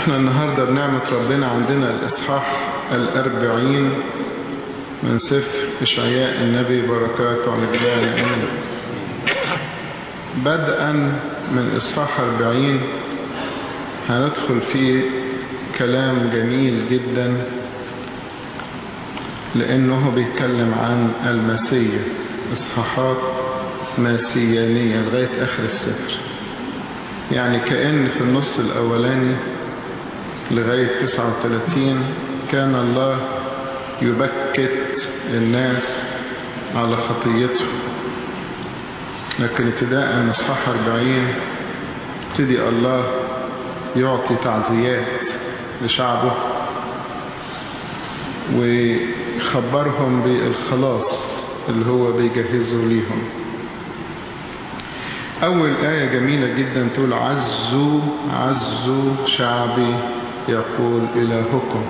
احنا النهاردة بنعمة ربنا عندنا الإصحاح الأربعين من سفر إشعياء النبي بركاته على جبال الأمين بدءا من إصحاح أربعين هندخل فيه كلام جميل جدا لأنه بيتكلم عن المسيح إصحاحات مسيانية لغاية آخر السفر يعني كأن في النص الأولاني لغاية 39 كان الله يبكت الناس على خطيته لكن ابتداء من اصحاح 40 ابتدي الله يعطي تعزيات لشعبه ويخبرهم بالخلاص اللي هو بيجهزه ليهم أول آية جميلة جدا تقول عزوا عزوا شعبي يقول إلهكم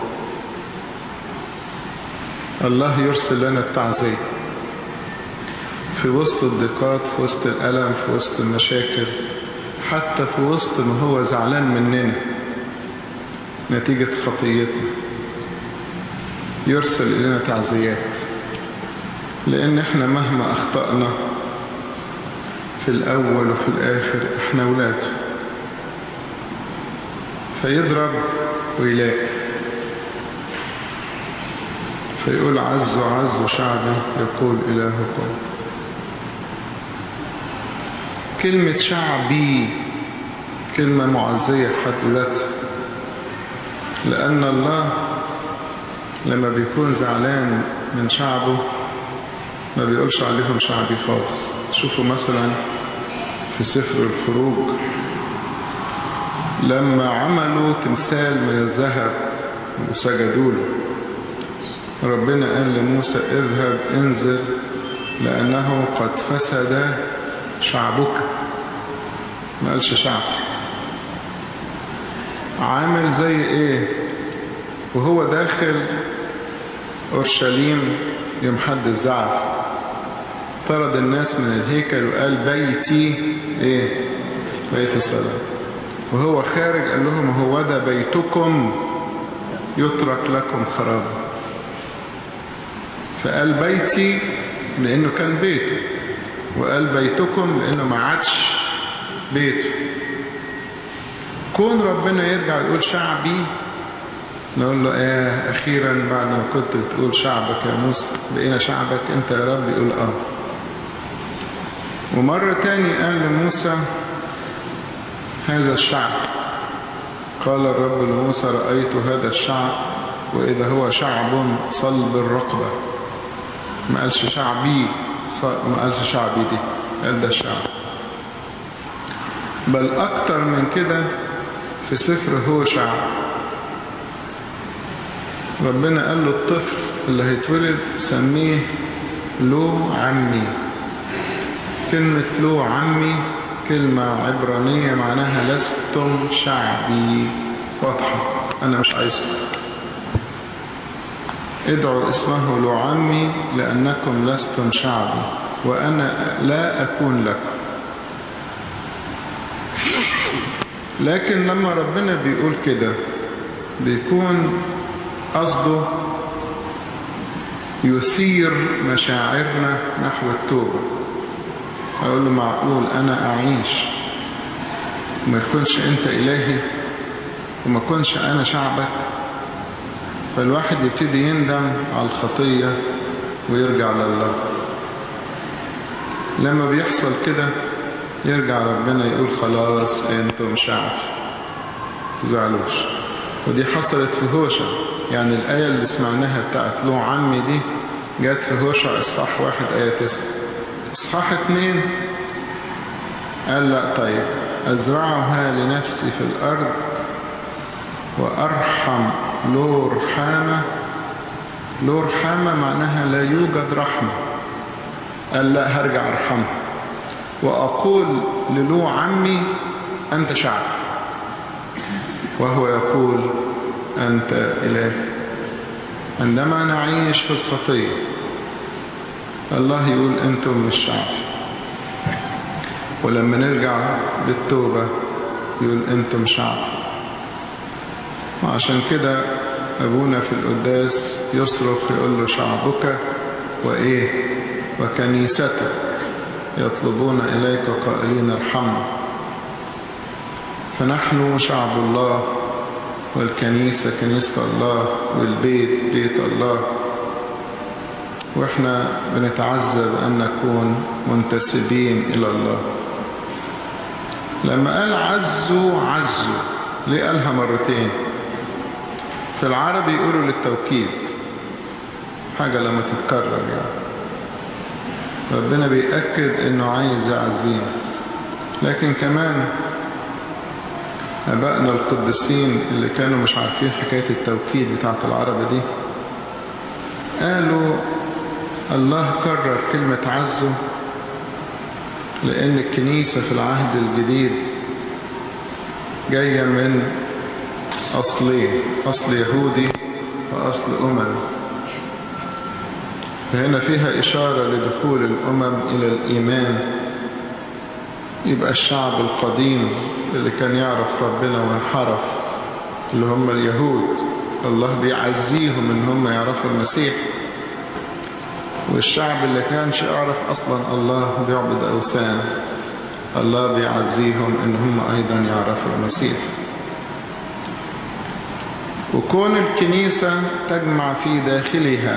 الله يرسل لنا التعزية في وسط الضيقات في وسط الألم في وسط المشاكل حتى في وسط ما هو زعلان مننا نتيجة خطيتنا يرسل إلينا تعزيات لأن احنا مهما أخطأنا في الأول وفي الآخر احنا أولاده فيضرب ويلاقي فيقول عزوا عزوا شعبي يقول إلهكم كلمة شعبي كلمة معزية حد ذاتها لأن الله لما بيكون زعلان من شعبه ما بيقولش عليهم شعبي خالص شوفوا مثلا في سفر الخروج لما عملوا تمثال من الذهب وسجدوا له ربنا قال لموسى اذهب انزل لأنه قد فسد شعبك ما قالش شعب عامل زي ايه وهو داخل اورشليم يوم حد الزعف طرد الناس من الهيكل وقال بيتي ايه بيت الصلاة وهو خارج قال لهم هو ده بيتكم يترك لكم خرابا فقال بيتي لانه كان بيته وقال بيتكم لانه ما عادش بيته كون ربنا يرجع يقول شعبي نقول له ايه اخيرا بعد ما كنت بتقول شعبك يا موسى بقينا شعبك انت يا رب يقول اه ومرة تاني قال لموسى هذا الشعب قال الرب لموسى رأيت هذا الشعب وإذا هو شعب صلب الرقبة ما قالش شعبي ما قالش شعبي دي قال ده الشعب بل أكتر من كده في سفر هو شعب ربنا قال له الطفل اللي هيتولد سميه له عمي كلمة له عمي كلمة عبرانية معناها لستم شعبي واضحة أنا مش عايزكم ادعوا اسمه له عمي لأنكم لستم شعبي وأنا لا أكون لكم لكن لما ربنا بيقول كده بيكون قصده يثير مشاعرنا نحو التوبة أقول له معقول أنا أعيش وما يكونش أنت إلهي وما يكونش أنا شعبك فالواحد يبتدي يندم على الخطية ويرجع لله لما بيحصل كده يرجع ربنا يقول خلاص انتم شعب تزعلوش ودي حصلت في هوشع يعني الآية اللي سمعناها بتاعت له عمي دي جت في هوشع إصحاح واحد آية تسعة إصحاح اتنين قال لا طيب أزرعها لنفسي في الأرض وأرحم له رحامة له رحامة معناها لا يوجد رحمة قال لا هرجع أرحمه وأقول للو عمي أنت شعب وهو يقول أنت إله عندما نعيش في الخطية الله يقول أنتم مش شعب ولما نرجع بالتوبة يقول أنتم شعب وعشان كده أبونا في القداس يصرخ يقول له شعبك وإيه وكنيستك يطلبون إليك قائلين ارحمنا فنحن شعب الله والكنيسة كنيسة الله والبيت بيت الله واحنا بنتعذب أن نكون منتسبين إلى الله لما قال عزوا عزوا ليه قالها مرتين في العربي يقولوا للتوكيد حاجة لما تتكرر يعني ربنا بيأكد انه عايز يعزينا لكن كمان أبائنا القديسين اللي كانوا مش عارفين حكاية التوكيد بتاعت العرب دي قالوا الله كرر كلمة عزه لأن الكنيسة في العهد الجديد جاية من أصلين أصل يهودي وأصل أممي فهنا فيها إشارة لدخول الأمم إلى الإيمان يبقى الشعب القديم اللي كان يعرف ربنا وانحرف اللي هم اليهود الله بيعزيهم ان هم يعرفوا المسيح والشعب اللي كانش يعرف اصلا الله بيعبد اوثان الله بيعزيهم ان هم ايضا يعرفوا المسيح وكون الكنيسة تجمع في داخلها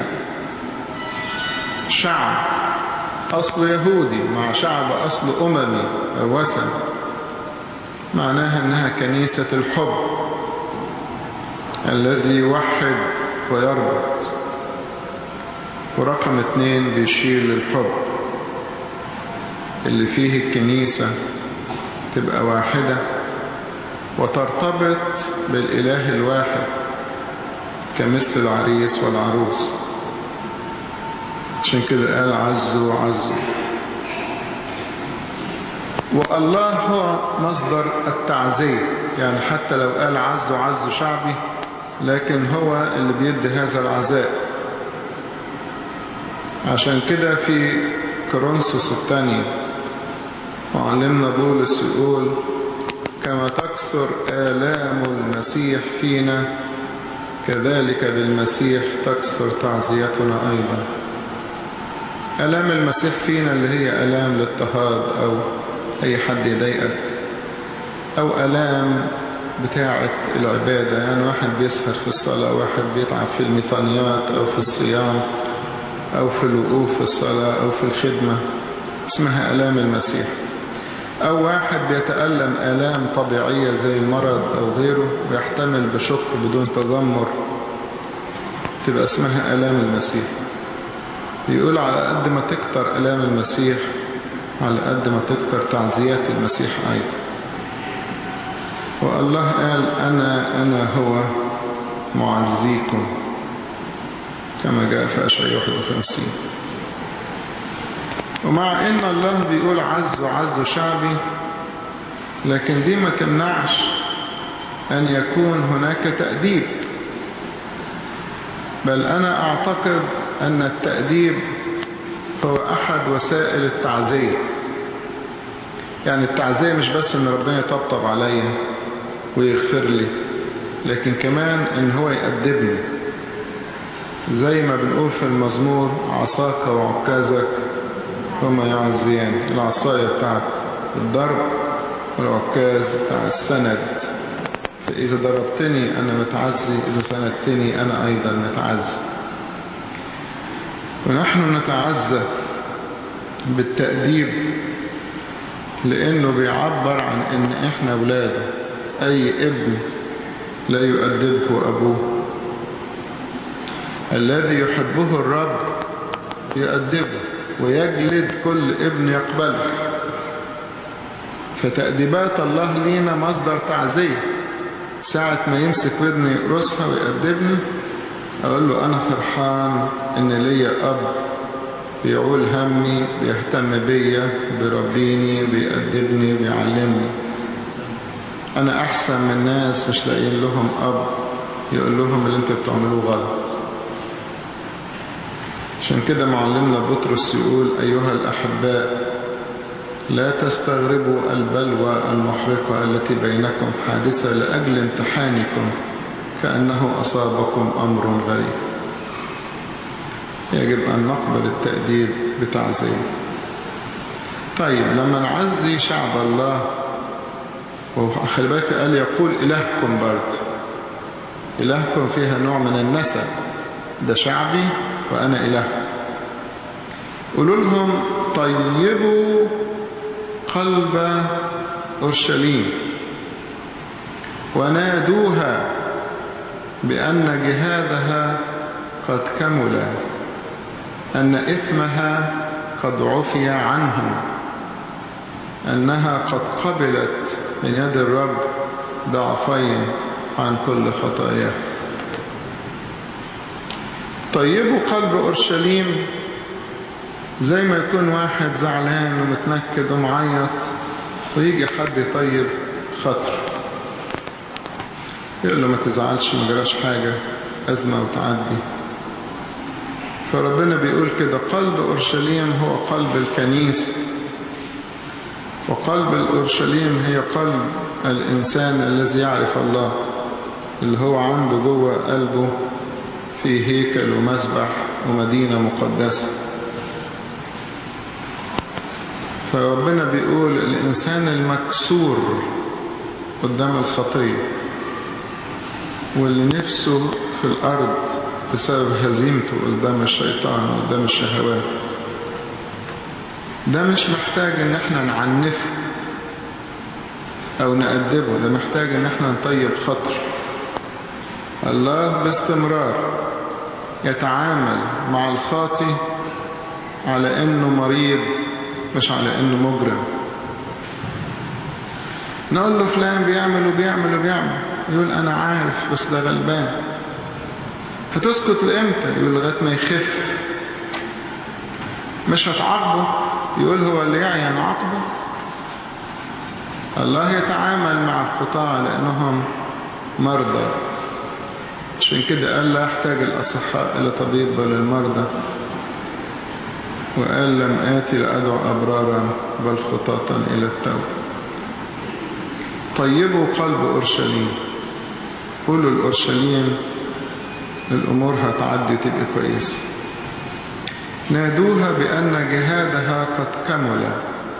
شعب أصل يهودي مع شعب أصل أممي أو وثن معناها أنها كنيسة الحب الذي يوحد ويربط ورقم اثنين بيشير للحب اللي فيه الكنيسة تبقى واحدة وترتبط بالإله الواحد كمثل العريس والعروس عشان كده قال عزوا عزوا والله هو مصدر التعزية يعني حتى لو قال عزوا عزوا شعبي لكن هو اللي بيدي هذا العزاء عشان كده في كورنثوس الثانية معلمنا بولس يقول كما تكثر آلام المسيح فينا كذلك بالمسيح تكثر تعزيتنا أيضا ألام المسيح فينا اللي هي ألام الاضطهاد أو أي حد يضايقك أو ألام بتاعة العبادة يعني واحد بيسهر في الصلاة واحد بيتعب في الميطانيات أو في الصيام أو في الوقوف في الصلاة أو في الخدمة اسمها ألام المسيح أو واحد بيتألم آلام طبيعية زي المرض أو غيره ويحتمل بشكر بدون تذمر تبقى اسمها آلام المسيح يقول على قد ما تكتر ألام المسيح على قد ما تكتر تعزيات المسيح أيضا والله قال أنا أنا هو معزيكم كما جاء في أشعي 51 ومع ان الله بيقول عز وعز شعبي لكن دي ما تمنعش ان يكون هناك تأديب بل انا اعتقد ان التأديب هو احد وسائل التعزية يعني التعزية مش بس ان ربنا يطبطب عليا ويغفر لي لكن كمان ان هو يأدبني زي ما بنقول في المزمور عصاك وعكازك هما يعزيان العصاية بتاعت الضرب والعكاز بتاع السند فإذا ضربتني أنا متعزي إذا سندتني أنا أيضا متعزي ونحن نتعزى بالتأديب لأنه بيعبر عن أن إحنا أولاده أي ابن لا يؤدبه أبوه الذي يحبه الرب يؤدبه ويجلد كل ابن يقبله فتأديبات الله لينا مصدر تعزية ساعة ما يمسك ودني يقرصها ويأدبني أقول له أنا فرحان إن ليا أب بيعول همي بيهتم بيا بيربيني بيأدبني بيعلمني أنا أحسن من ناس مش لاقيين لهم أب يقول لهم اللي انتوا بتعملوه غلط عشان كده معلمنا بطرس يقول أيها الأحباء لا تستغربوا البلوى المحرقة التي بينكم حادثة لأجل امتحانكم كأنه أصابكم أمر غريب يجب أن نقبل التأديب بتعزية طيب لما نعزي شعب الله وخلي بالك قال يقول إلهكم برضه إلهكم فيها نوع من النسب ده شعبي وأنا إلهكم قولوا لهم طيبوا قلب أورشليم ونادوها بأن جهادها قد كمل أن إثمها قد عفي عنه أنها قد قبلت من يد الرب ضعفين عن كل خطاياه طيبوا قلب أورشليم زي ما يكون واحد زعلان ومتنكد ومعيط ويجي حد يطيب خطر يقول له ما تزعلش ما جراش حاجة أزمة وتعدي فربنا بيقول كده قلب أورشليم هو قلب الكنيس وقلب الأورشليم هي قلب الإنسان الذي يعرف الله اللي هو عنده جوه قلبه في هيكل ومسبح ومدينة مقدسة فربنا بيقول الإنسان المكسور قدام الخطية واللي نفسه في الأرض بسبب هزيمته قدام الشيطان وقدام الشهوات ده مش محتاج ان احنا نعنفه او نأدبه ده محتاج ان احنا نطيب خطر الله باستمرار يتعامل مع الخاطي على انه مريض مش على انه مجرم نقول له فلان بيعمل وبيعمل وبيعمل يقول انا عارف بس ده غلبان هتسكت لامتى يقول لغايه ما يخف مش هتعاقبه يقول هو اللي يعي نعاقبه الله يتعامل مع الخطاة لأنهم مرضى عشان كده قال لا يحتاج الأصحاء إلى طبيب بل المرضى وقال لم آتي لأدعو أبرارا بل خطاة إلى التوبة طيبوا قلب أورشليم قولوا الأورشليم الأمور هتعدي تبقى كويسة نادوها بأن جهادها قد كمل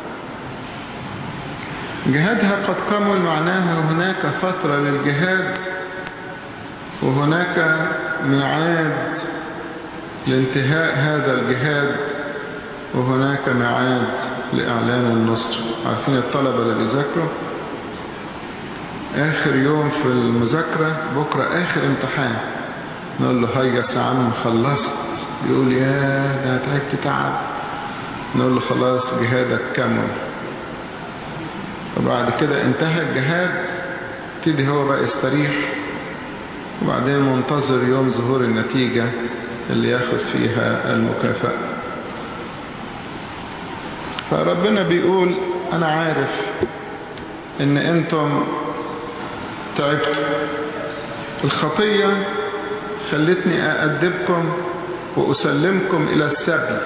جهادها قد كمل معناها هناك فترة للجهاد وهناك ميعاد لانتهاء هذا الجهاد وهناك ميعاد لإعلان النصر عارفين الطلبة اللي بيذاكروا آخر يوم في المذاكرة بكرة آخر امتحان نقول له هيا يا عم خلصت يقول يا ده انا تعبت تعب نقول له خلاص جهادك كمل وبعد كده انتهى الجهاد تدي هو بقى يستريح وبعدين منتظر يوم ظهور النتيجة اللي ياخد فيها المكافأة فربنا بيقول انا عارف ان انتم تعبتوا الخطية خلتني أأدبكم وأسلمكم إلى السبي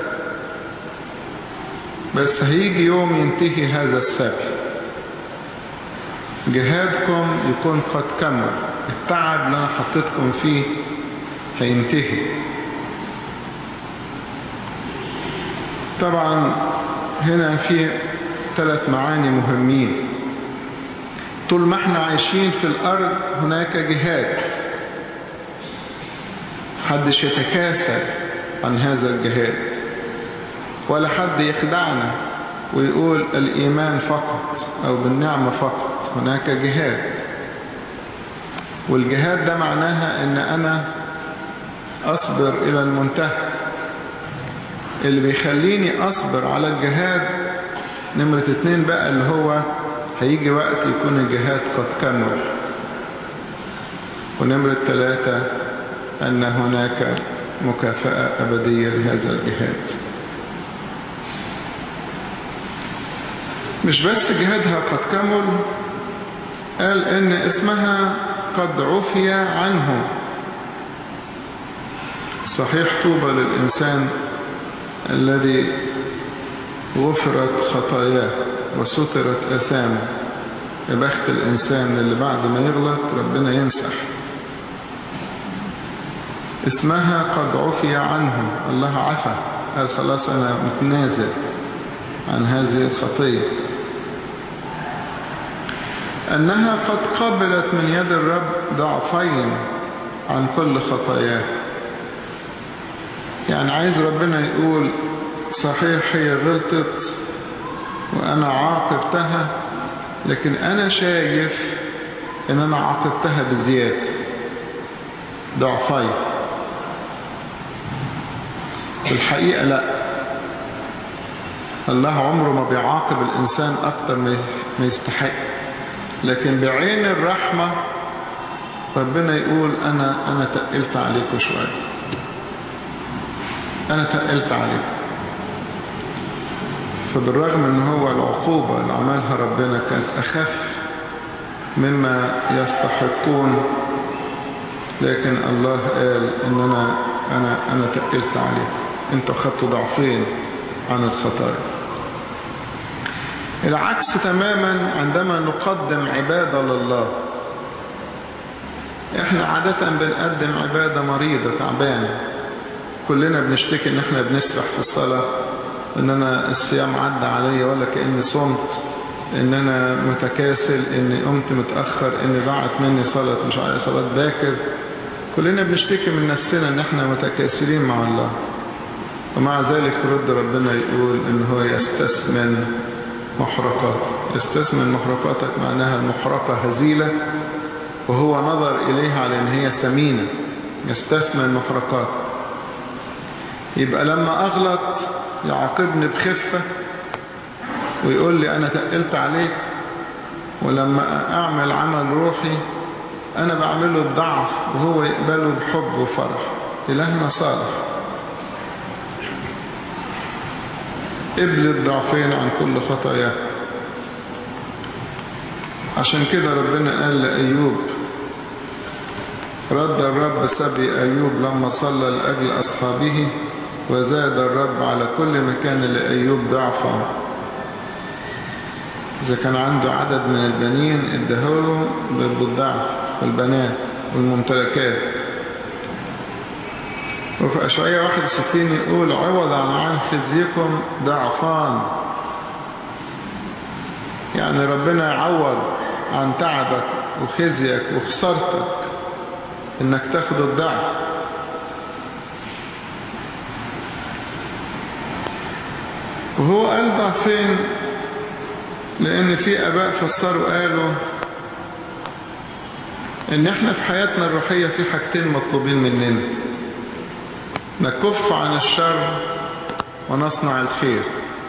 بس هيجي يوم ينتهي هذا السبي جهادكم يكون قد كمل التعب اللي أنا حطيتكم فيه هينتهي طبعا هنا في ثلاث معاني مهمين طول ما احنا عايشين في الأرض هناك جهاد حدش يتكاسل عن هذا الجهاد ولا حد يخدعنا ويقول الإيمان فقط أو بالنعمة فقط هناك جهاد والجهاد ده معناها أن أنا أصبر إلى المنتهى اللي بيخليني أصبر على الجهاد نمرة اتنين بقى اللي هو هيجي وقت يكون الجهاد قد كمل ونمرة ثلاثة أن هناك مكافأة أبدية لهذا الجهاد مش بس جهادها قد كمل قال إن اسمها قد عفي عنه صحيح طوبى للإنسان الذي غفرت خطاياه وسترت أثامه يا بخت الإنسان اللي بعد ما يغلط ربنا يمسح اسمها قد عفي عنه الله عفى قال خلاص أنا متنازل عن هذه الخطية أنها قد قبلت من يد الرب ضعفين عن كل خطاياه يعني عايز ربنا يقول صحيح هي غلطت وأنا عاقبتها لكن أنا شايف إن أنا عاقبتها بزيادة ضعفين في الحقيقة لا الله عمره ما بيعاقب الإنسان أكتر ما يستحق لكن بعين الرحمة ربنا يقول أنا أنا تقلت عليكم شوية أنا تقلت عليكم فبالرغم ان هو العقوبة اللي عملها ربنا كانت أخف مما يستحقون لكن الله قال ان انا انا انا تقلت عليكم انتوا خدتوا ضعفين عن الخطايا العكس تماما عندما نقدم عبادة لله احنا عادة بنقدم عبادة مريضة تعبانة كلنا بنشتكي ان احنا بنسرح في الصلاة ان انا الصيام عدى عليا ولا كأني صمت ان انا متكاسل اني قمت متأخر اني ضاعت مني صلاة مش عارف صلاة باكر كلنا بنشتكي من نفسنا ان احنا متكاسلين مع الله ومع ذلك رد ربنا يقول ان هو يستثمن محرقات يستثمن محرقاتك معناها المحرقة هزيلة وهو نظر إليها على ان هي سمينة يستثمن محرقات يبقى لما أغلط يعاقبني بخفة ويقول لي أنا تقلت عليك ولما أعمل عمل روحي أنا بعمله بضعف وهو يقبله بحب وفرح إلهنا صالح قبل الضعفين عن كل خطاياه عشان كده ربنا قال لأيوب رد الرب سبي أيوب لما صلى لأجل أصحابه وزاد الرب على كل مكان لأيوب ضعفا إذا كان عنده عدد من البنين ادهولهم بالضعف والبنات والممتلكات وفي أشعية 61 يقول عوضا عن خزيكم ضعفان يعني ربنا يعوض عن تعبك وخزيك وخسارتك انك تاخد الضعف وهو قال ضعفين لان في اباء فسروا قالوا ان احنا في حياتنا الروحية في حاجتين مطلوبين مننا نكف عن الشر ونصنع الخير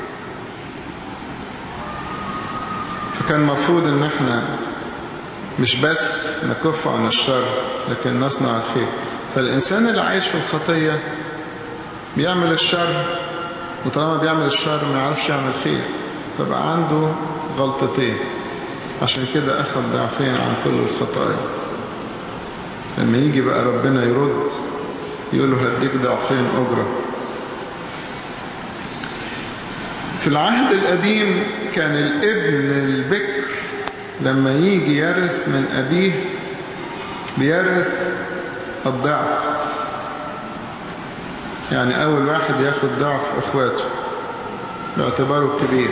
فكان مفروض ان احنا مش بس نكف عن الشر لكن نصنع الخير فالإنسان اللي عايش في الخطية بيعمل الشر وطالما بيعمل الشر ما يعرفش يعمل خير فبقى عنده غلطتين عشان كده أخذ ضعفين عن كل الخطايا لما يجي بقى ربنا يرد يقول له هديك ضعفين أجرة في العهد القديم كان الابن البكر لما يجي يرث من أبيه بيرث الضعف يعني أول واحد ياخد ضعف إخواته باعتباره كبير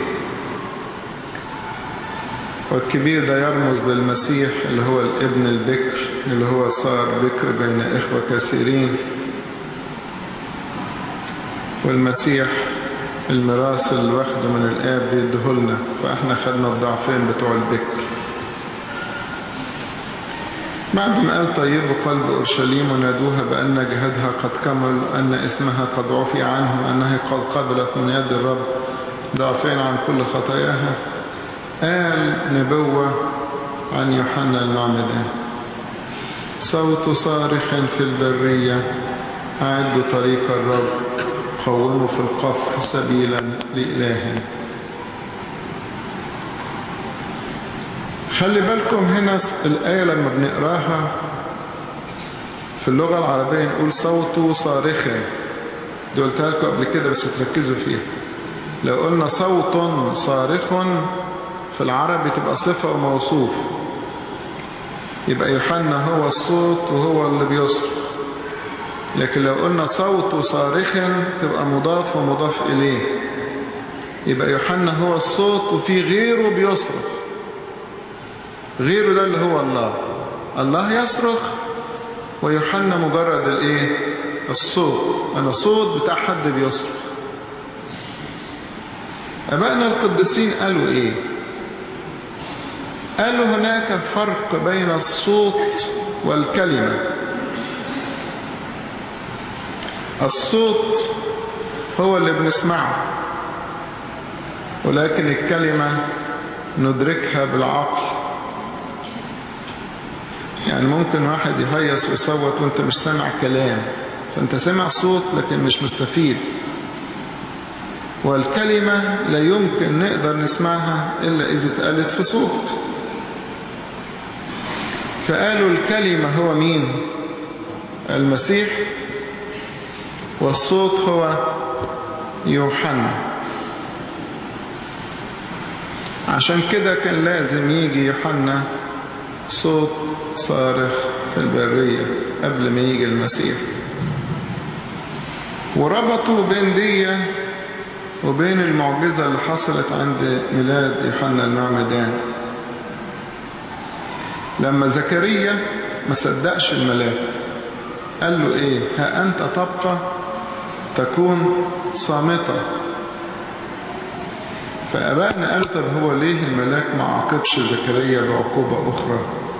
والكبير ده يرمز للمسيح اللي هو الابن البكر اللي هو صار بكر بين إخوة كثيرين والمسيح الميراث اللي واخده من الآب بيديهولنا فإحنا خدنا الضعفين بتوع البكر بعد ما قال طيبوا قلب أورشليم ونادوها بأن جهادها قد كمل وأن اسمها قد عفي عنه وأنها قد قبلت من يد الرب ضعفين عن كل خطاياها قال نبوة عن يوحنا المعمدان صوت صارخ في البرية أعد طريق الرب قوموا في القفر سبيلا لإله خلي بالكم هنا الآية لما بنقراها في اللغة العربية نقول صوت صارخ دي قلتها لكم قبل كده بس تركزوا فيها لو قلنا صوت صارخ في العربي تبقى صفة وموصوف يبقى يوحنا هو الصوت وهو اللي بيصرخ لكن لو قلنا صوت صارخ تبقى مضاف ومضاف إليه يبقى يوحنا هو الصوت وفي غيره بيصرخ غيره ده اللي هو الله الله يصرخ ويوحنا مجرد الايه الصوت انا صوت بتاع حد بيصرخ ابائنا القديسين قالوا ايه قالوا هناك فرق بين الصوت والكلمة الصوت هو اللي بنسمعه ولكن الكلمة ندركها بالعقل يعني ممكن واحد يهيص ويصوت وانت مش سامع كلام فانت سمع صوت لكن مش مستفيد والكلمة لا يمكن نقدر نسمعها إلا إذا اتقالت في صوت فقالوا الكلمة هو مين المسيح والصوت هو يوحنا عشان كده كان لازم يجي يوحنا صوت صارخ في البرية قبل ما يجي المسيح وربطوا بين دي وبين المعجزة اللي حصلت عند ميلاد يوحنا المعمدان لما زكريا ما صدقش الملاك قال له ايه ها انت تبقى تكون صامتة فأبائنا قالوا طب هو ليه الملاك ما عاقبش زكريا بعقوبة أخرى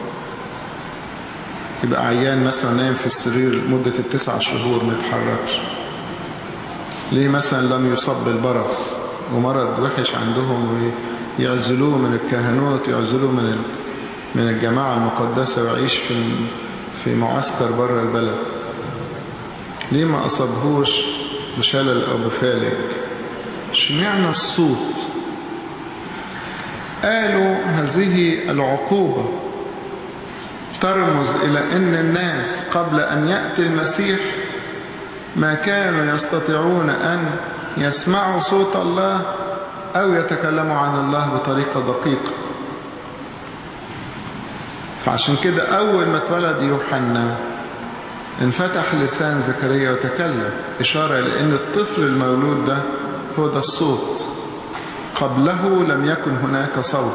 يبقى عيان مثلا نايم في السرير مدة التسع شهور ما يتحركش ليه مثلا لم يصاب بالبرص ومرض وحش عندهم ويعزلوه من الكهنوت يعزلوه من من الجماعة المقدسة ويعيش في في معسكر بره البلد ليه ما أصابهوش بشلل أو بفالج اشمعنى الصوت قالوا هذه العقوبة ترمز إلى أن الناس قبل أن يأتي المسيح ما كانوا يستطيعون أن يسمعوا صوت الله أو يتكلموا عن الله بطريقة دقيقة فعشان كده أول ما اتولد يوحنا انفتح لسان زكريا وتكلم إشارة لأن الطفل المولود ده هو ده الصوت قبله لم يكن هناك صوت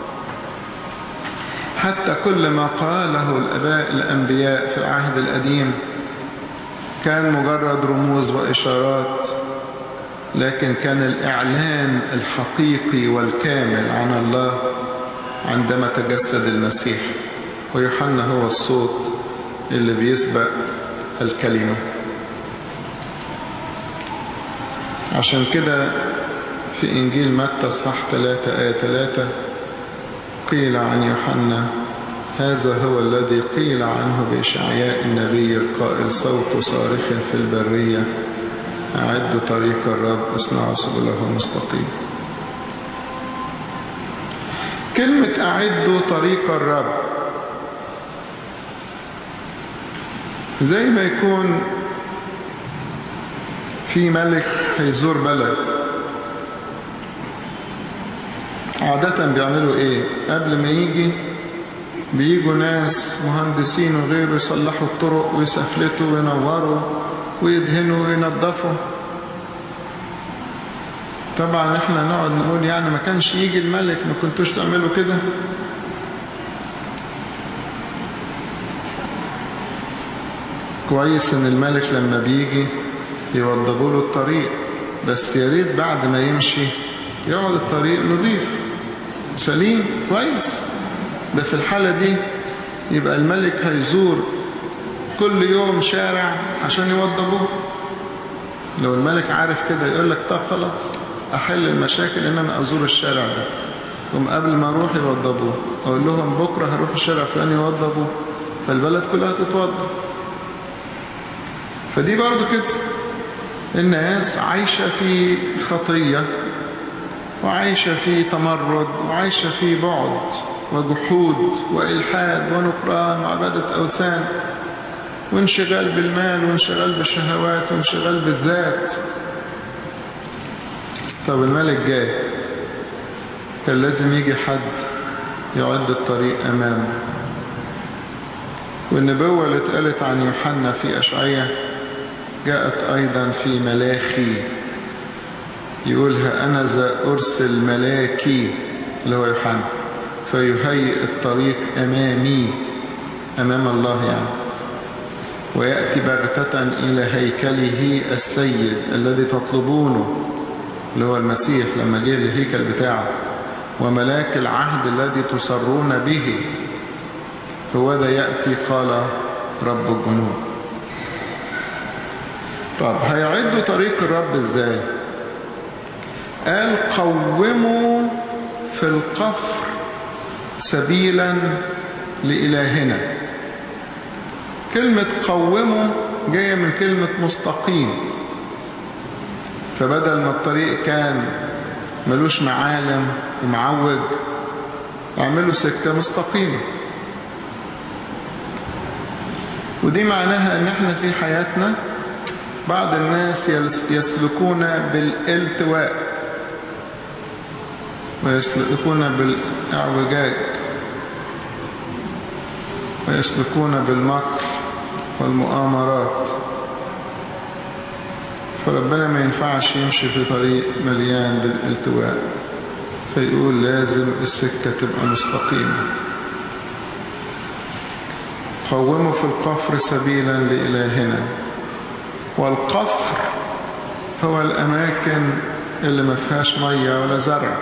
حتى كل ما قاله الأباء الأنبياء في العهد القديم كان مجرد رموز وإشارات لكن كان الإعلان الحقيقي والكامل عن الله عندما تجسد المسيح ويوحنا هو الصوت اللي بيسبق الكلمة عشان كده في إنجيل متى صح 3 آية 3 قيل عن يوحنا هذا هو الذي قيل عنه بإشعياء النبي القائل صوت صارخ في البرية أعد طريق الرب اصنعوا سبله مستقيم كلمة أعدوا طريق الرب زي ما يكون في ملك هيزور بلد عادة بيعملوا ايه قبل ما يجي بيجوا ناس مهندسين وغيره يصلحوا الطرق ويسفلتوا وينوروا ويدهنوا وينظفوا طبعا احنا نقعد نقول يعني ما كانش يجي الملك ما كنتوش تعملوا كده كويس ان الملك لما بيجي يوضبوا له الطريق بس يا ريت بعد ما يمشي يقعد الطريق نظيف سليم كويس ده في الحالة دي يبقى الملك هيزور كل يوم شارع عشان يوضبوه لو الملك عارف كده يقول لك طب خلاص احل المشاكل ان انا ازور الشارع ده ثم قبل ما اروح يوضبوه اقول لهم بكرة هروح الشارع فلان يوضبوه فالبلد كلها تتوضب فدي برضو كده الناس عايشة في خطية وعايشة في تمرد وعايشة في بعد وجحود وإلحاد ونكران وعبادة أوثان وانشغال بالمال وانشغال بالشهوات وانشغال بالذات طب الملك جاي كان لازم يجي حد يعد الطريق أمامه والنبوة اللي اتقالت عن يوحنا في أشعية جاءت أيضا في ملاخي يقولها أنا ذا أرسل ملاكي اللي هو يوحنا فيهيئ الطريق أمامي أمام الله يعني ويأتي بغتة إلى هيكله السيد الذي تطلبونه اللي هو المسيح لما جه الهيكل بتاعه وملاك العهد الذي تسرون به هو ذا يأتي قال رب الجنود طب هيعدوا طريق الرب ازاي قال قوموا في القفر سبيلا لإلهنا كلمة قوموا جاية من كلمة مستقيم فبدل ما الطريق كان ملوش معالم ومعوج اعملوا سكة مستقيمة ودي معناها ان احنا في حياتنا بعض الناس يسلكون بالالتواء ويسلكون بالاعوجاج ويسلكون بالمكر والمؤامرات فربنا ما ينفعش يمشي في طريق مليان بالالتواء فيقول لازم السكة تبقى مستقيمة قوموا في القفر سبيلا لإلهنا والقفر هو الأماكن اللي ما فيهاش مية ولا زرع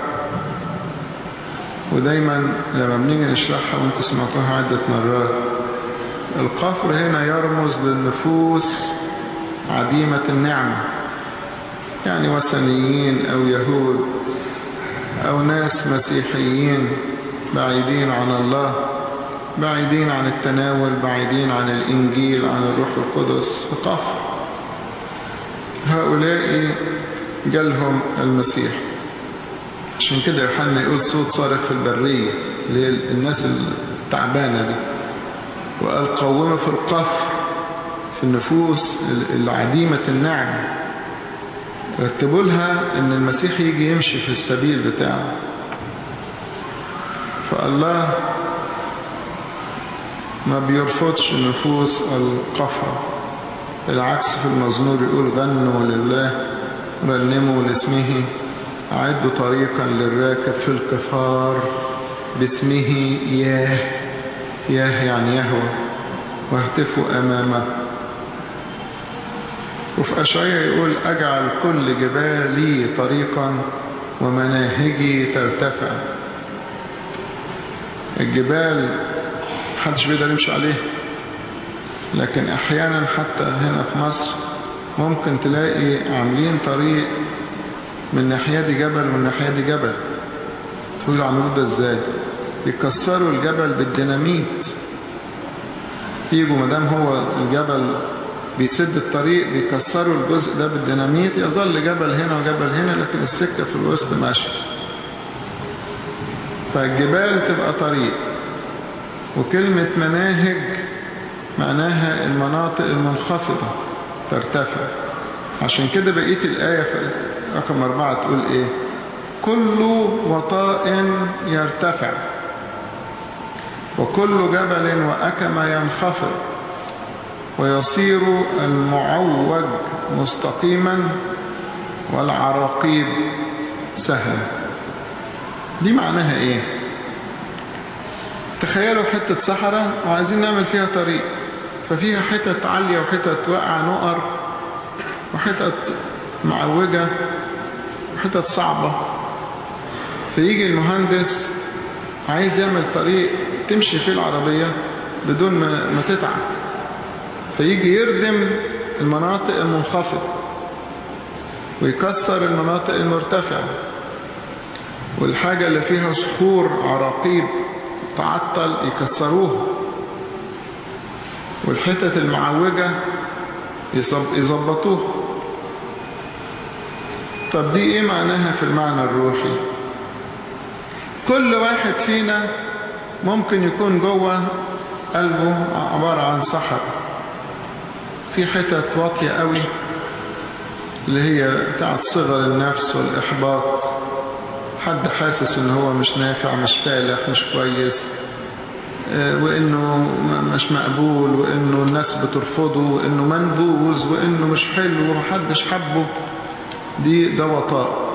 ودايما لما بنيجي نشرحها وانتوا سمعتوها عدة مرات القفر هنا يرمز للنفوس عديمة النعمة يعني وثنيين أو يهود أو ناس مسيحيين بعيدين عن الله بعيدين عن التناول بعيدين عن الإنجيل عن الروح القدس في قفر هؤلاء جالهم المسيح عشان كده يوحنا يقول صوت صارخ في البرية اللي هي الناس التعبانة دي وقال قوموا في القفر في النفوس العديمة النعم رتبوا لها ان المسيح يجي يمشي في السبيل بتاعه فالله ما بيرفضش نفوس القفر بالعكس في المزمور يقول غنوا لله رنموا لاسمه أعدوا طريقا للراكب في القفار باسمه ياه ياه يعني يهوى واهتفوا أمامه وفي أشعية يقول أجعل كل جبالي طريقا ومناهجي ترتفع الجبال محدش بيقدر يمشي عليه لكن أحيانا حتى هنا في مصر ممكن تلاقي عاملين طريق من ناحية دي جبل ومن ناحية دي جبل تقول عملوا ده ازاي يكسروا الجبل بالديناميت يجوا مدام هو الجبل بيسد الطريق بيكسروا الجزء ده بالديناميت يظل جبل هنا وجبل هنا لكن السكة في الوسط ماشية فالجبال تبقى طريق وكلمة مناهج معناها المناطق المنخفضة ترتفع عشان كده بقية الآية في رقم أربعة تقول إيه كل وطاء يرتفع وكل جبل وأكم ينخفض ويصير المعوج مستقيما والعراقيب سهلا دي معناها ايه تخيلوا حتة صحراء وعايزين نعمل فيها طريق ففيها حتت عالية وحتت واقعة نقر وحتت معوجة وحتت صعبة فيجي المهندس عايز يعمل طريق تمشي فيه العربية بدون ما تتعب فيجي يردم المناطق المنخفضة ويكسر المناطق المرتفعة والحاجة اللي فيها صخور عراقيب تعطل يكسروها والحتت المعوجة يظبطوها طب دي ايه معناها في المعنى الروحي كل واحد فينا ممكن يكون جوه قلبه عبارة عن صحراء في حتت واطية قوي اللي هي بتاعت صغر النفس والإحباط حد حاسس ان هو مش نافع مش فالح مش كويس وانه مش مقبول وانه الناس بترفضه وانه منبوذ وانه مش حلو ومحدش حبه دي ده وطاء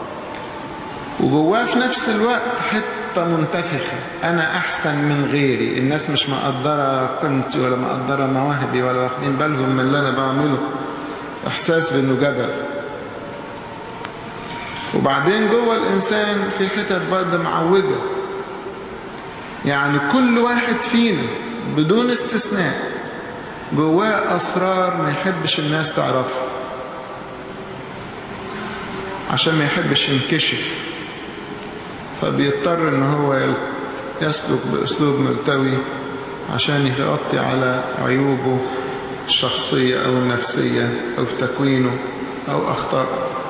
وجواه في نفس الوقت حتة منتفخة أنا أحسن من غيري الناس مش مقدرة قيمتي ولا مقدرة مواهبي ولا واخدين بالهم من اللي أنا بعمله إحساس بأنه جبل وبعدين جوه الإنسان في حتت برضه معوجة يعني كل واحد فينا بدون استثناء جواه أسرار ما يحبش الناس تعرفها عشان ما يحبش ينكشف فبيضطر ان هو يسلك باسلوب ملتوي عشان يغطي على عيوبه الشخصية او النفسية او في تكوينه او اخطاء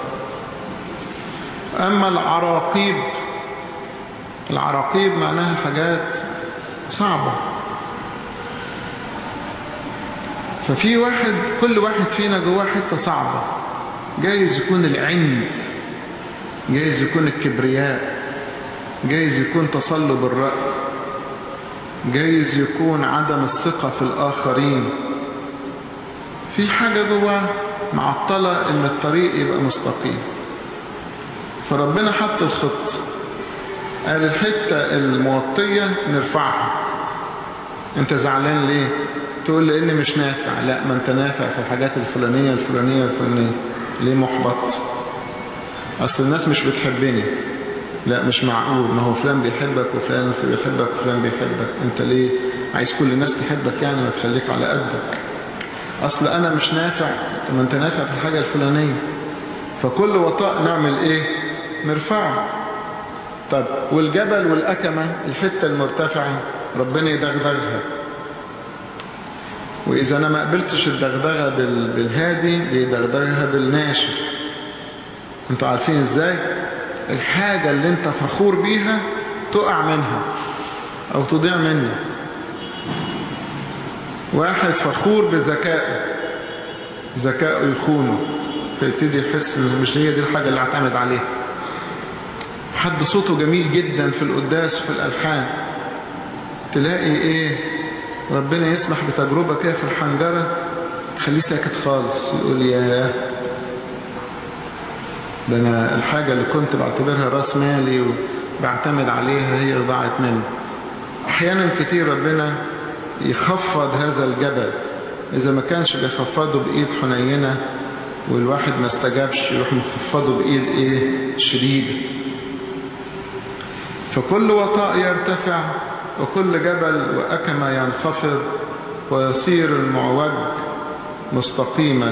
اما العراقيب العراقيب معناها حاجات صعبة ففي واحد كل واحد فينا جواه حتة صعبة جايز يكون العند جايز يكون الكبرياء جايز يكون تصلب الرأي جايز يكون عدم الثقة في الآخرين في حاجة جواه معطلة ان الطريق يبقى مستقيم فربنا حط الخط قال الحتة الموطية نرفعها انت زعلان ليه تقول لاني مش نافع لا ما انت نافع في الحاجات الفلانية الفلانية الفلانية ليه محبط اصل الناس مش بتحبني لا مش معقول ما هو فلان بيحبك وفلان بيحبك وفلان بيحبك انت ليه عايز كل الناس تحبك يعني ما تخليك على قدك اصل انا مش نافع ما انت نافع في الحاجة الفلانية فكل وطاء نعمل ايه نرفعه طب والجبل والأكمة الحتة المرتفعة ربنا يدغدغها وإذا أنا ما قبلتش الدغدغة بالهادي بيدغدغها بالناشف انتوا عارفين ازاي الحاجة اللي انت فخور بيها تقع منها او تضيع منك واحد فخور بذكائه ذكائه يخونه فيبتدي يحس ان مش هي دي الحاجة اللي اعتمد عليها حد صوته جميل جدا في القداس وفي الألحان تلاقي ايه ربنا يسمح بتجربة كده في الحنجرة تخليه ساكت خالص يقول يا ده انا الحاجة اللي كنت بعتبرها راس مالي وبعتمد عليها هي ضاعت مني احيانا كتير ربنا يخفض هذا الجبل اذا ما كانش بيخفضه بايد حنينة والواحد ما استجابش يروح مخفضه بايد ايه شديدة فكل وطاء يرتفع وكل جبل وأكمة ينخفض ويصير المعوج مستقيما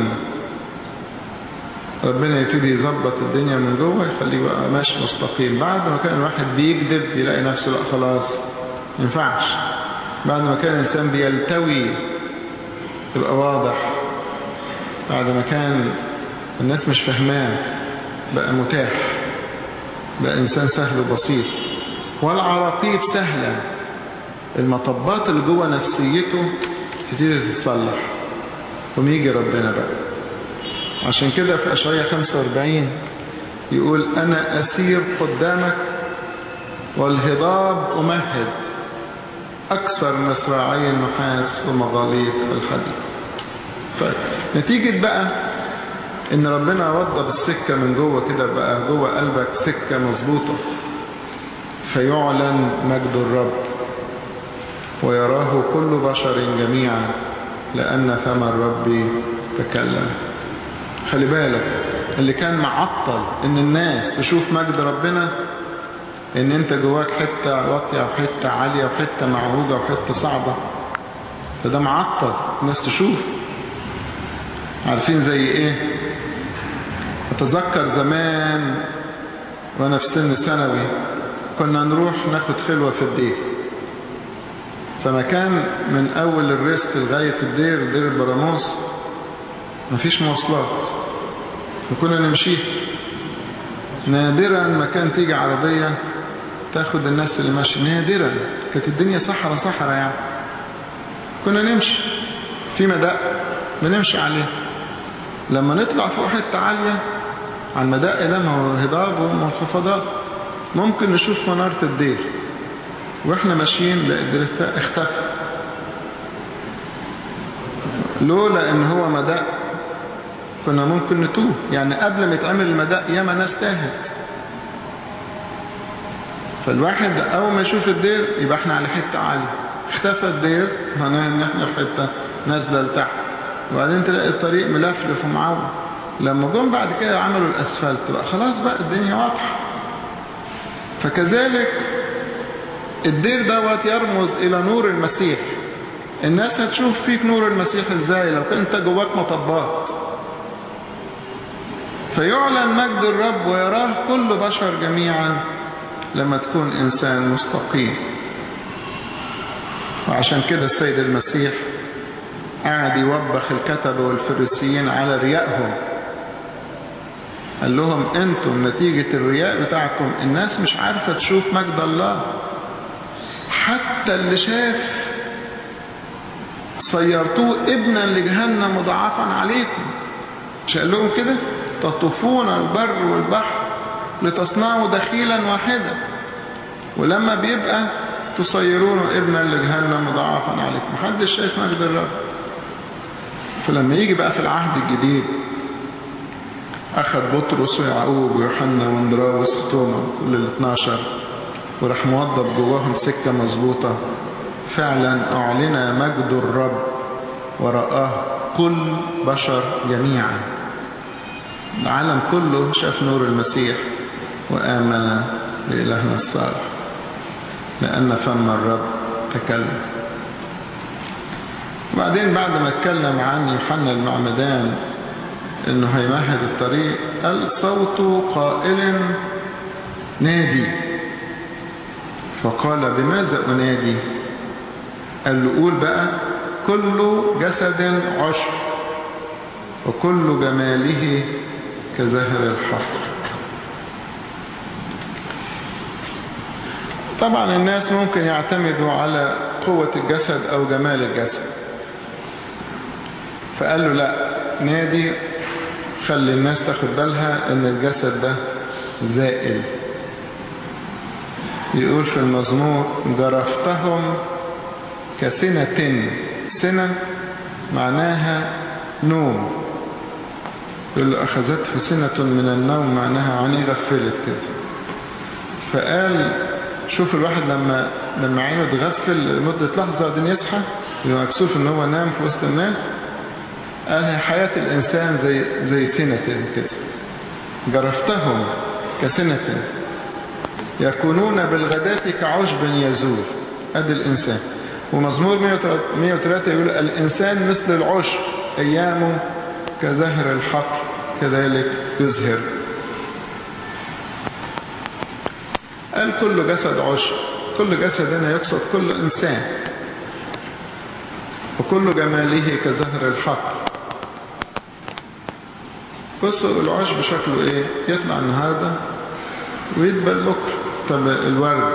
ربنا يبتدي يظبط الدنيا من جوه يخليه بقى ماشي مستقيم بعد ما كان الواحد بيكذب يلاقي نفسه لا خلاص ما ينفعش بعد ما كان الإنسان بيلتوي يبقى واضح بعد ما كان الناس مش فاهماه بقى متاح بقى إنسان سهل وبسيط والعراقيب سهلة المطبات اللي جوه نفسيته تبتدي تتصلح وميجي ربنا بقى عشان كده في أشعية 45 يقول أنا أسير قدامك والهضاب أمهد أكثر مصراعي النحاس ومغاليق الحديد طيب نتيجة بقى ان ربنا وضب السكة من جوه كده بقى جوه قلبك سكة مظبوطة فيعلن مجد الرب ويراه كل بشر جميعا لأن فم الرب تكلم خلي بالك اللي كان معطل ان الناس تشوف مجد ربنا ان انت جواك حتة واطية وحتة عالية وحتة معوجة وحتة صعبة فده معطل الناس تشوف عارفين زي ايه اتذكر زمان وانا في سن ثانوي كنا نروح ناخد خلوة في الدير فمكان من اول الريست لغاية الدير دير البراموس مفيش مواصلات فكنا نمشيه نادرا ما كان تيجي عربية تاخد الناس اللي ماشي نادرا كانت الدنيا صحرا صحرا يعني كنا نمشي في مدق بنمشي عليه لما نطلع فوق حتة عالية على المدق ده ما هو هضاب ومنخفضات ممكن نشوف منارة الدير واحنا ماشيين لقى اختفى لولا ان هو مدق كنا ممكن نتوه يعني قبل ما يتعمل المدق ياما ناس تاهت فالواحد اول ما يشوف الدير يبقى احنا على حتة عالية اختفى الدير معناها ان احنا في حتة نازلة لتحت وبعدين تلاقي الطريق ملفلف ومعوج لما جم بعد كده عملوا الاسفلت بقى خلاص بقى الدنيا واضحة فكذلك الدير دوت يرمز الى نور المسيح الناس هتشوف فيك نور المسيح ازاي لو كنت جواك مطبات فيعلن مجد الرب ويراه كل بشر جميعا لما تكون إنسان مستقيم وعشان كده السيد المسيح قاعد يوبخ الكتبة والفريسيين على ريائهم قال لهم انتم نتيجة الرياء بتاعكم الناس مش عارفة تشوف مجد الله حتى اللي شاف صيرتوه ابنا لجهنم مضاعفا عليكم مش قال لهم كده تطوفون البر والبحر لتصنعوا دخيلا واحدا ولما بيبقى تصيرونه ابنا لجهنم مضاعفا عليكم محدش شايف مجد الرب فلما يجي بقى في العهد الجديد أخذ بطرس ويعقوب ويوحنا واندراوس وتوما كل ال 12 وراح موضب جواهم سكة مظبوطة فعلا أعلن مجد الرب ورآه كل بشر جميعا العالم كله شاف نور المسيح وآمن بإلهنا الصالح لأن فم الرب تكلم وبعدين بعد ما اتكلم عن يوحنا المعمدان انه هيمهد الطريق قال صوت قائل نادي فقال بماذا أنادي قال له قول بقى كل جسد عشر وكل جماله كزهر الحق طبعا الناس ممكن يعتمدوا على قوة الجسد أو جمال الجسد فقال له لا نادي خلي الناس تاخد بالها ان الجسد ده زائل يقول في المزمور جرفتهم كسنة سنة معناها نوم يقول له أخذته سنة من النوم معناها عينيه غفلت كده فقال شوف الواحد لما لما عينه تغفل لمدة لحظة بعدين يصحى يبقى مكسوف ان هو نام في وسط الناس قال هي حياة الإنسان زي زي سنة كده جرفتهم كسنة يكونون بالغداة كعشب يزول أدي الإنسان ومزمور 103 يقول الإنسان مثل العشب أيامه كزهر الحقل كذلك يزهر قال كل جسد عشب كل جسد هنا يقصد كل إنسان وكل جماله كزهر الحقل بصوا العشب شكله ايه يطلع النهاردة ويدبل بكرة طب الورد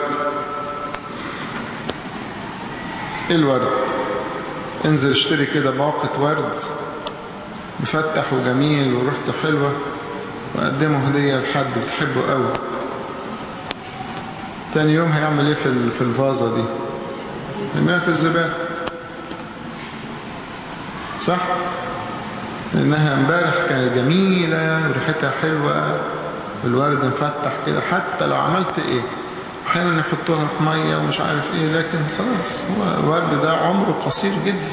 ايه الورد انزل اشتري كده باقة ورد مفتح وجميل وريحته حلوة وقدمه هدية لحد بتحبه قوي تاني يوم هيعمل ايه في في الفازة دي يرميها في الزبالة صح لانها امبارح كانت جميلة وريحتها حلوة والورد مفتح كده حتى لو عملت ايه احيانا يحطوها في مية ومش عارف ايه لكن خلاص هو الورد ده عمره قصير جدا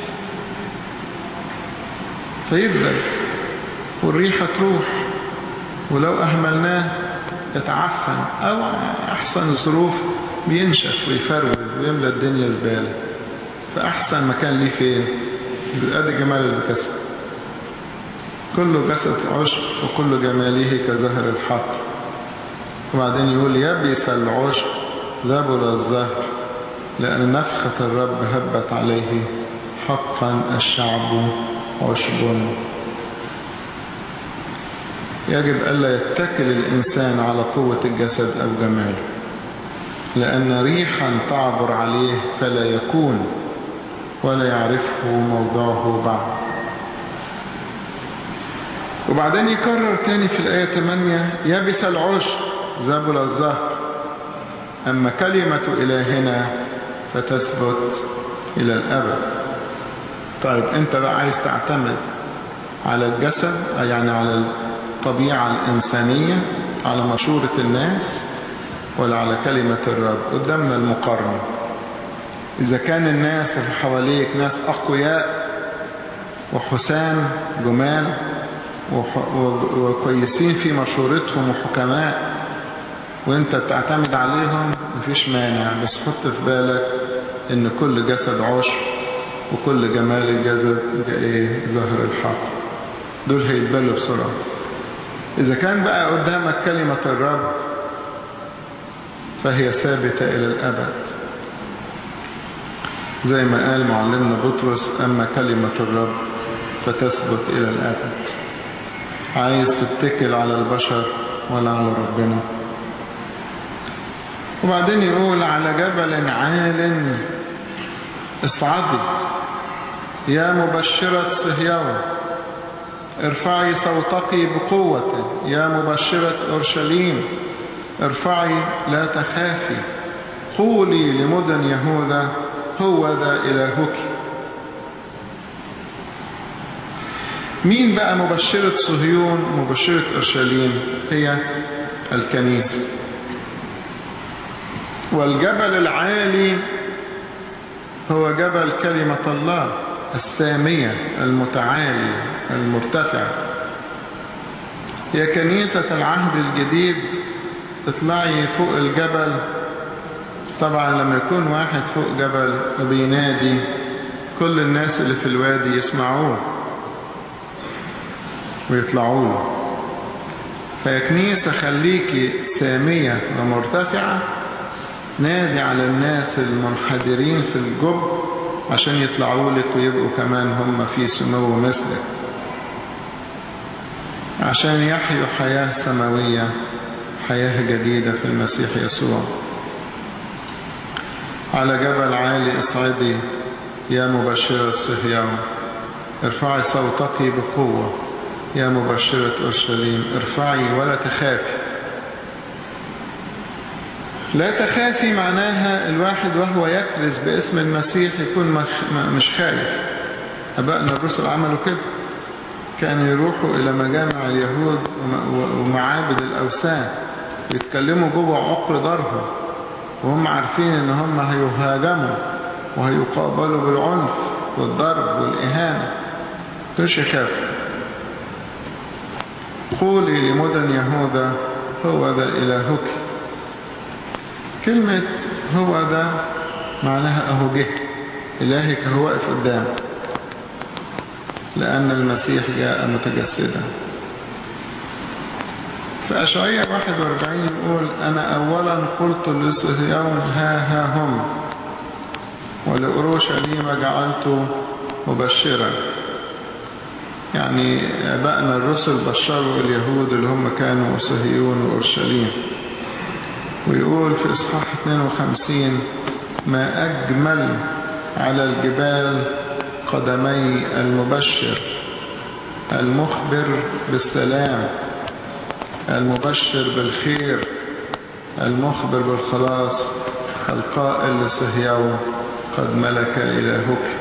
فيدبل والريحة تروح ولو اهملناه يتعفن او احسن الظروف بينشف ويفرول ويملى الدنيا زبالة فاحسن مكان ليه فين ادي جمال الجسد كل جسد عشب وكل جماله كزهر الحق وبعدين يقول يبس العشب ذبل الزهر لأن نفخة الرب هبت عليه حقا الشعب عشب يجب ألا يتكل الإنسان على قوة الجسد أو جماله لأن ريحا تعبر عليه فلا يكون ولا يعرفه موضعه بعد وبعدين يكرر تاني في الآية 8 يبس العشب زبل الزهر أما كلمة إلهنا فتثبت إلى الأبد طيب أنت بقى عايز تعتمد على الجسد يعني على الطبيعة الإنسانية على مشورة الناس ولا على كلمة الرب قدامنا المقارنة إذا كان الناس اللي حواليك ناس أقوياء وحسان جمال وكويسين في مشورتهم وحكماء وانت بتعتمد عليهم مفيش مانع بس حط في بالك ان كل جسد عشر وكل جمال الجسد ايه ظهر الحق دول هيتبلوا بسرعة اذا كان بقى قدامك كلمة الرب فهي ثابتة الى الابد زي ما قال معلمنا بطرس اما كلمة الرب فتثبت الى الابد عايز تتكل على البشر ولا على ربنا وبعدين يقول على جبل عال اصعدي يا مبشرة صهيون ارفعي صوتك بقوة يا مبشرة أورشليم ارفعي لا تخافي قولي لمدن يهوذا هو ذا إلهك مين بقى مبشرة صهيون مبشرة أورشليم هي الكنيسة والجبل العالي هو جبل كلمة الله السامية المتعالي المرتفع يا كنيسة العهد الجديد اطلعي فوق الجبل طبعا لما يكون واحد فوق جبل وبينادي كل الناس اللي في الوادي يسمعوه ويطلعوا له فيا كنيسة خليكي سامية ومرتفعة نادي على الناس المنحدرين في الجب عشان يطلعوا لك ويبقوا كمان هم في سمو مثلك عشان يحيوا حياة سماوية حياة جديدة في المسيح يسوع على جبل عالي اصعدي يا مبشرة صهيون ارفعي صوتك بقوة يا مبشرة أورشليم ارفعي ولا تخافي لا تخافي معناها الواحد وهو يكرز باسم المسيح يكون مش خايف أبائنا الرسل عملوا كده كانوا يروحوا إلى مجامع اليهود ومعابد الأوثان يتكلموا جوه عقر دارهم وهم عارفين ان هم هيهاجموا وهيقابلوا بالعنف والضرب والإهانة مش يخافوا قولي لمدن يهوذا هو ذا إلهك كلمة هو ذا معناها أهو جه إلهك هو واقف قدامك لأن المسيح جاء متجسدا في أشعية 41 يقول أنا أولا قلت لصهيون ها ها هم ولأورشليم جعلت مبشرا يعني أبائنا الرسل بشروا اليهود اللي هم كانوا صهيون وأورشليم ويقول في إصحاح 52 ما أجمل على الجبال قدمي المبشر المخبر بالسلام المبشر بالخير المخبر بالخلاص القائل لصهيون قد ملك إلهك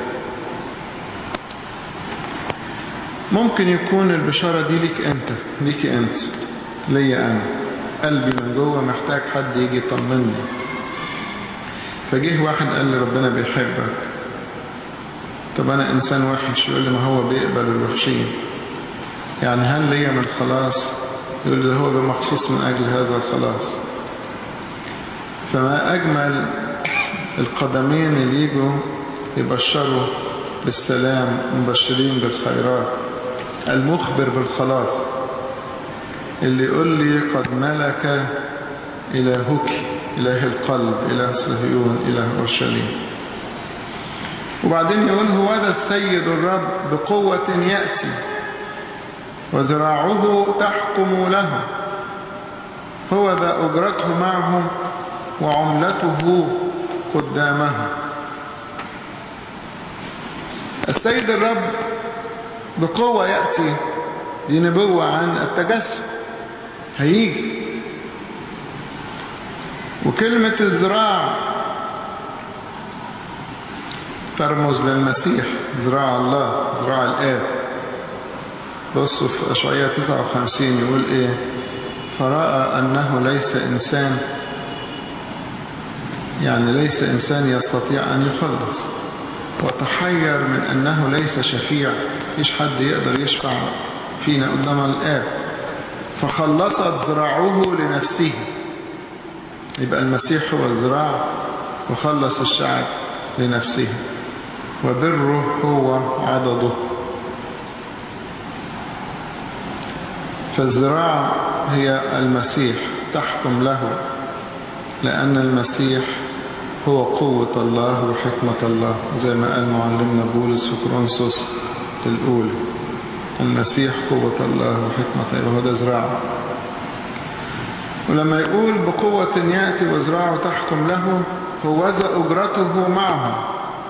ممكن يكون البشارة دي ليك أنت ليك أنت ليا أنا قلبي من جوه محتاج حد يجي يطمني فجه واحد قال لي ربنا بيحبك طب أنا إنسان وحش يقول لي ما هو بيقبل الوحشين يعني هل ليا من خلاص يقول لي هو بمخصوص من أجل هذا الخلاص فما أجمل القدمين اللي يجوا يبشروا بالسلام مبشرين بالخيرات المخبر بالخلاص اللي يقول لي قد ملك إلهك إله القلب إله صهيون إله أورشليم وبعدين يقول هو هذا السيد الرب بقوة يأتي وذراعه تحكم له هو ذا أجرته معهم وعملته قدامه السيد الرب بقوة يأتي دي نبوة عن التجسد هيجي وكلمة الزراع ترمز للمسيح ذراع الله ذراع الآب بصوا في أشعية 59 يقول إيه فرأى أنه ليس إنسان يعني ليس إنسان يستطيع أن يخلص وتحير من أنه ليس شفيع فيش حد يقدر يشفع فينا قدام الآب فخلصت ذراعه لنفسه يبقى المسيح هو الذراع وخلص الشعب لنفسه وبره هو عضده فالذراع هي المسيح تحكم له لأن المسيح هو قوة الله وحكمة الله زي ما قال معلمنا بولس في كرونسوس الأولى المسيح قوة الله وحكمة الله هو ده ذراعه ولما يقول بقوة يأتي وذراعه تحكم له هوذا أجرته معه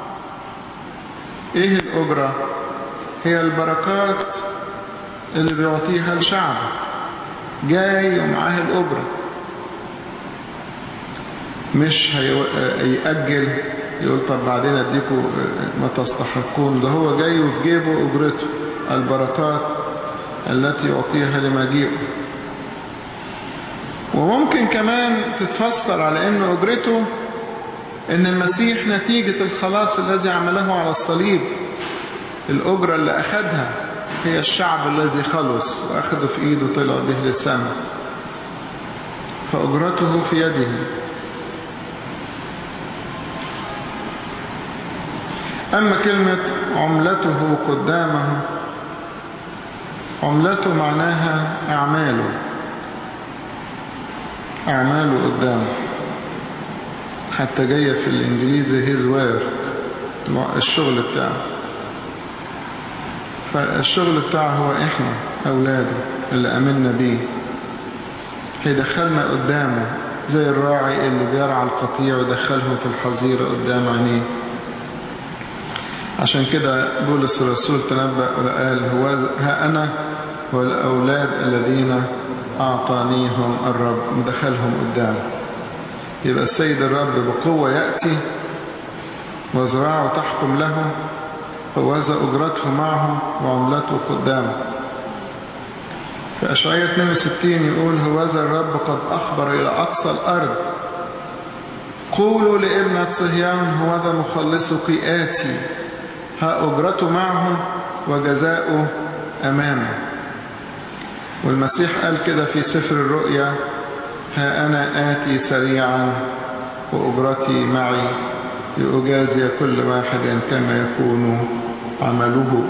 إيه الأجرة هي البركات اللي بيعطيها الشعب جاي ومعاه الأجرة مش هيأجل يقول طب بعدين اديكم ما تستحقون ده هو جاي وفي جيبه أجرته البركات التي يعطيها لمجيئه وممكن كمان تتفسر على ان اجرته ان المسيح نتيجة الخلاص الذي عمله على الصليب الاجرة اللي اخدها هي الشعب الذي خلص واخده في ايده طلع به للسماء فاجرته في يده اما كلمة عملته قدامه عملته معناها اعماله أعماله قدامه حتى جاية في الإنجليزي his work الشغل بتاعه فالشغل بتاعه هو إحنا أولاده اللي أمنا بيه هيدخلنا قدامه زي الراعي اللي بيرعى القطيع ويدخلهم في الحظيرة قدام عينيه عشان كده بولس الرسول تنبأ وقال هو ها أنا والأولاد الذين أعطانيهم الرب مدخلهم قدامه يبقى السيد الرب بقوة يأتي وزراعه تحكم له فوزا أجرته معه وعملته قدامه في أشعية 62 يقول هوذا الرب قد أخبر إلى أقصى الأرض قولوا لابنة صهيون هوذا مخلصك آتي ها أجرته معه وجزاؤه أمامه والمسيح قال كده في سفر الرؤيا ها أنا آتي سريعا وأجرتي معي لأجازي كل واحد كما يكون عمله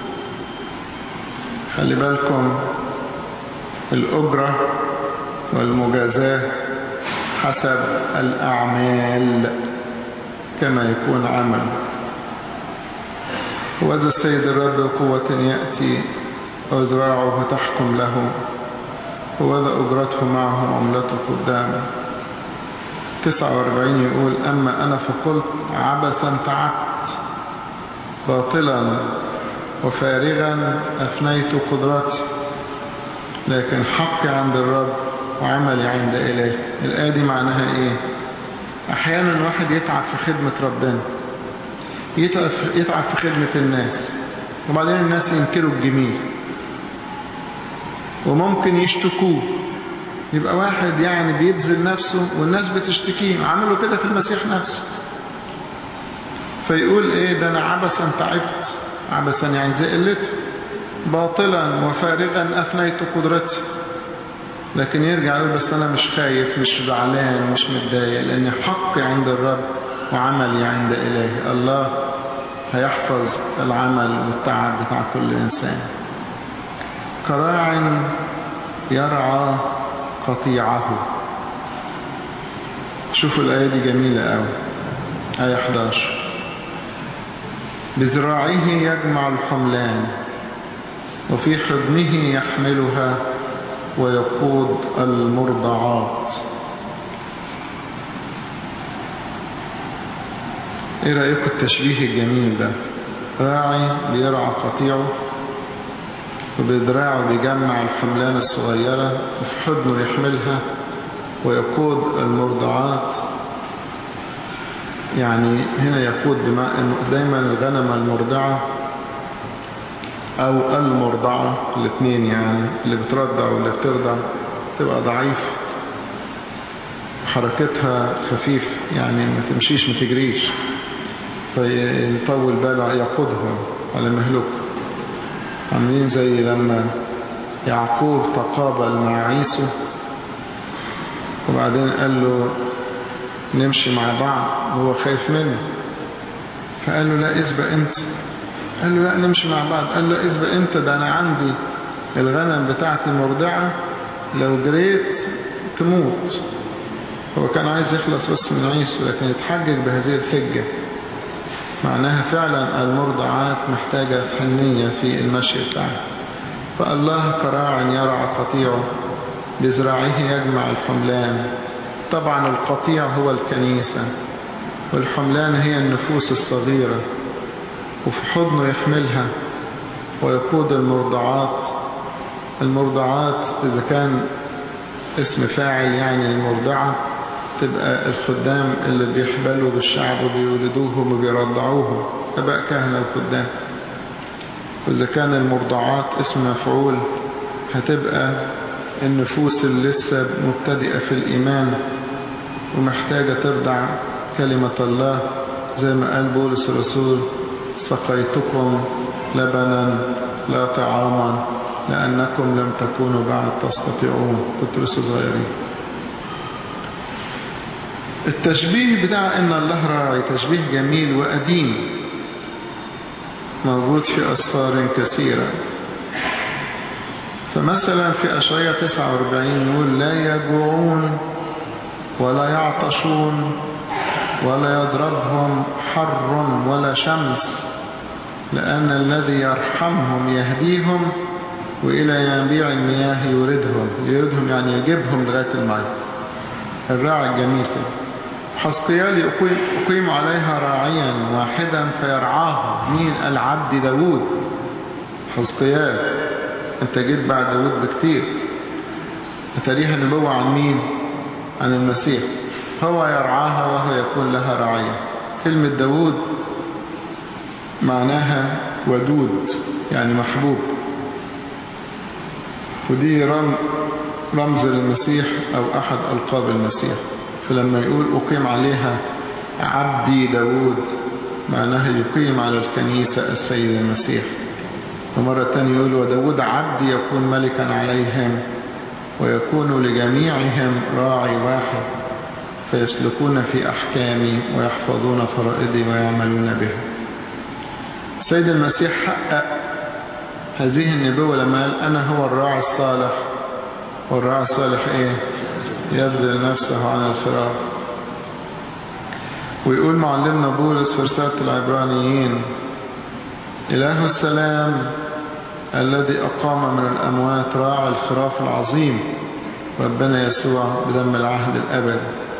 خلي بالكم الأجرة والمجازاة حسب الأعمال كما يكون عمل وذا السيد الرب قوة يأتي وذراعه تحكم له وذا أجرته معه عملته قدامه 49 يقول أما أنا فقلت عبثا تعبت باطلا وفارغا أفنيت قدرتي لكن حقي عند الرب وعملي عند إله الآية دي معناها إيه أحيانا واحد يتعب في خدمة ربنا يتعب, يتعب في خدمة الناس وبعدين الناس ينكروا الجميل وممكن يشتكوه يبقى واحد يعني بيبذل نفسه والناس بتشتكيه عملوا كده في المسيح نفسه فيقول ايه ده انا عبثا تعبت عبثا يعني زي قلته باطلا وفارغا افنيت قدرتي لكن يرجع يقول بس انا مش خايف مش زعلان مش متضايق لان حقي عند الرب وعملي عند الهي الله هيحفظ العمل والتعب بتاع كل انسان كراع يرعى قطيعه شوفوا الآية دي جميلة قوي آية 11 بذراعه يجمع الحملان وفي حضنه يحملها ويقود المرضعات ايه رأيكم التشبيه الجميل ده راعي بيرعى قطيعه وبدراعه بيجمع الحملان الصغيرة وفي حضنه يحملها ويقود المرضعات يعني هنا يقود بما انه دايما الغنم المرضعة او المرضعة الاثنين يعني اللي بترضع واللي بترضع تبقى ضعيف حركتها خفيف يعني ما تمشيش ما تجريش فيطول باله يقودهم على مهلوك عاملين زي لما يعقوب تقابل مع عيسو وبعدين قال له نمشي مع بعض وهو خايف منه فقال له لا اسبق انت قال له لا نمشي مع بعض قال له اسبق انت ده انا عندي الغنم بتاعتي مرضعة لو جريت تموت هو كان عايز يخلص بس من عيسو لكن يتحجج بهذه الحجة معناها فعلا المرضعات محتاجة حنية في المشي بتاعها فالله كراع يرعى قطيعه بزراعه يجمع الحملان طبعا القطيع هو الكنيسة والحملان هي النفوس الصغيرة وفي حضنه يحملها ويقود المرضعات المرضعات إذا كان اسم فاعل يعني المرضعة تبقى الخدام اللي بيحبلوا بالشعب وبيولدوهم وبيرضعوهم أباء كهنة وخدام وإذا كان المرضعات اسم مفعول هتبقى النفوس اللي لسه مبتدئة في الإيمان ومحتاجة ترضع كلمة الله زي ما قال بولس الرسول سقيتكم لبنا لا طعاما لأنكم لم تكونوا بعد تستطيعون كنتوا لسه صغيرين التشبيه بتاع ان الله راعي تشبيه جميل وقديم موجود في أسفار كثيرة فمثلا في أشعية 49 يقول لا يجوعون ولا يعطشون ولا يضربهم حر ولا شمس لأن الذي يرحمهم يهديهم وإلى ينبيع المياه يوردهم يوردهم يعني يجيبهم لغاية الماء الراعي الجميل كده حسقيال أقيم عليها راعيا واحدا فيرعاها مين العبد داود حسقيال انت جيت بعد داود بكتير أتريها نبوة عن مين عن المسيح هو يرعاها وهو يكون لها راعية كلمة داود معناها ودود يعني محبوب ودي رمز للمسيح أو أحد ألقاب المسيح فلما يقول أقيم عليها عبدي داود معناها يقيم على الكنيسة السيد المسيح ومرة تانية يقول وداود عبدي يكون ملكا عليهم ويكون لجميعهم راعي واحد فيسلكون في أحكامي ويحفظون فرائضي ويعملون بها السيد المسيح حقق هذه النبوة لما قال أنا هو الراعي الصالح والراعي الصالح إيه يبذل نفسه عن الفراغ ويقول معلمنا بولس في رسالة العبرانيين إله السلام الذي أقام من الأموات راعي الخراف العظيم ربنا يسوع بدم العهد الأبد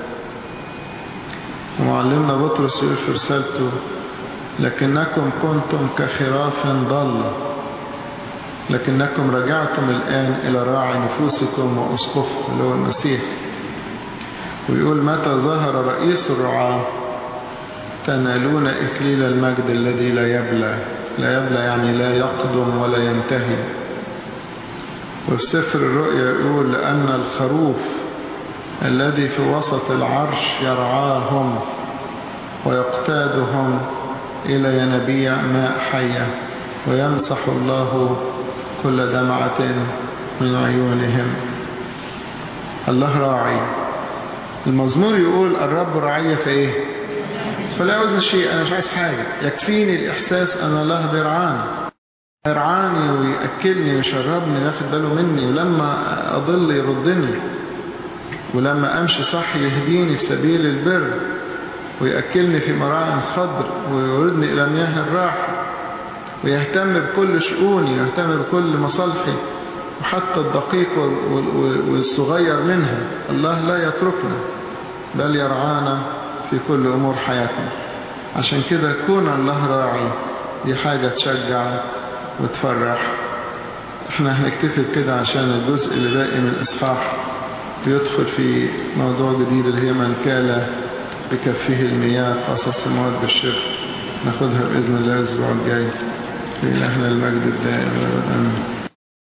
ومعلمنا بطرس يقول في رسالته لكنكم كنتم كخراف ضالة لكنكم رجعتم الآن إلى راعي نفوسكم وأسقفكم اللي هو المسيح ويقول متى ظهر رئيس الرعاة تنالون إكليل المجد الذي لا يبلى لا يبلى يعني لا يقدم ولا ينتهي وفي سفر الرؤيا يقول لأن الخروف الذي في وسط العرش يرعاهم ويقتادهم إلى ينبيع ماء حية ويمسح الله كل دمعة من عيونهم الله راعي المزمور يقول الرب راعي في ايه فلا يوزن شيء انا مش عايز حاجة يكفيني الاحساس ان الله بيرعاني يرعاني ويأكلني ويشربني وياخد باله مني ولما اضل يردني ولما امشي صح يهديني في سبيل البر ويأكلني في مراعٍ خضر ويوردني الى مياه الراحة ويهتم بكل شؤوني ويهتم بكل مصالحي وحتى الدقيق والصغير منها الله لا يتركنا بل يرعانا في كل أمور حياتنا عشان كده كون الله راعي دي حاجة تشجع وتفرح احنا هنكتفي بكده عشان الجزء اللي باقي من الإصحاح بيدخل في موضوع جديد اللي هي من كان بكفيه المياه قص السماوات بالشبه ناخدها بإذن الله الأسبوع الجاي لإلهنا المجد الدائم أبدا